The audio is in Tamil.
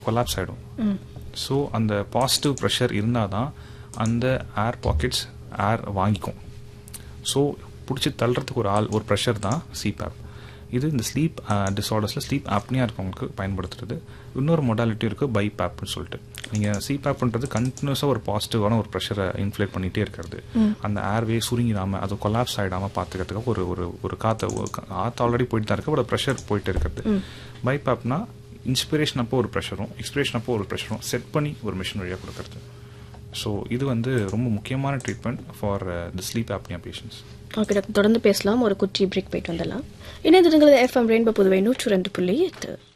கொலாப்ஸ் ஆகிடும் ஸோ அந்த பாசிட்டிவ் ப்ரெஷர் இருந்தால் தான் அந்த ஏர் பாக்கெட்ஸ் ஏர் வாங்கிக்கும் ஸோ பிடிச்சி தள்ளுறதுக்கு ஒரு ஆள் ஒரு ப்ரெஷர் தான் சிபேப் இது இந்த ஸ்லீப் டிஸார்டர்ஸில் ஸ்லீப் ஆப்னியாக இருக்கவங்களுக்கு பயன்படுத்துறது இன்னொரு மொடாலிட்டி இருக்குது பைபேப்னு சொல்லிட்டு நீங்கள் சிபேப்ன்றது கண்டினியூஸாக ஒரு பாசிட்டிவான ஒரு ப்ரெஷரை இன்ஃப்ளேட் பண்ணிகிட்டே இருக்கிறது அந்த ஏர்வே சுருங்கிடாமல் அது கொலாப்ஸ் ஆகிடாமல் பார்த்துக்கிறதுக்கு ஒரு ஒரு ஒரு காற்று காற்று ஆல்ரெடி போயிட்டு தான் இருக்குது பட் ப்ரெஷர் போயிட்டு இருக்கிறது பைபேப்னா இன்ஸ்பிரேஷன் அப்போ ஒரு ப்ரெஷரும் எக்ஸ்பிரேஷன் அப்போ ஒரு ப்ரெஷரும் செட் பண்ணி ஒரு மிஷின் வழியாக கொடுக்கறது ஸோ இது வந்து ரொம்ப முக்கியமான treatment for the sleep apnoea patients okay doctor தொடர்ந்து பேசலாம் ஒரு குட்டி பிரேக் போயிட்டு வந்துடலாம் இணைந்திருங்கள் எஃப்எம் ரெயின்போ புதுவை நூற்று ரெண்டு புள்ளி எட்டு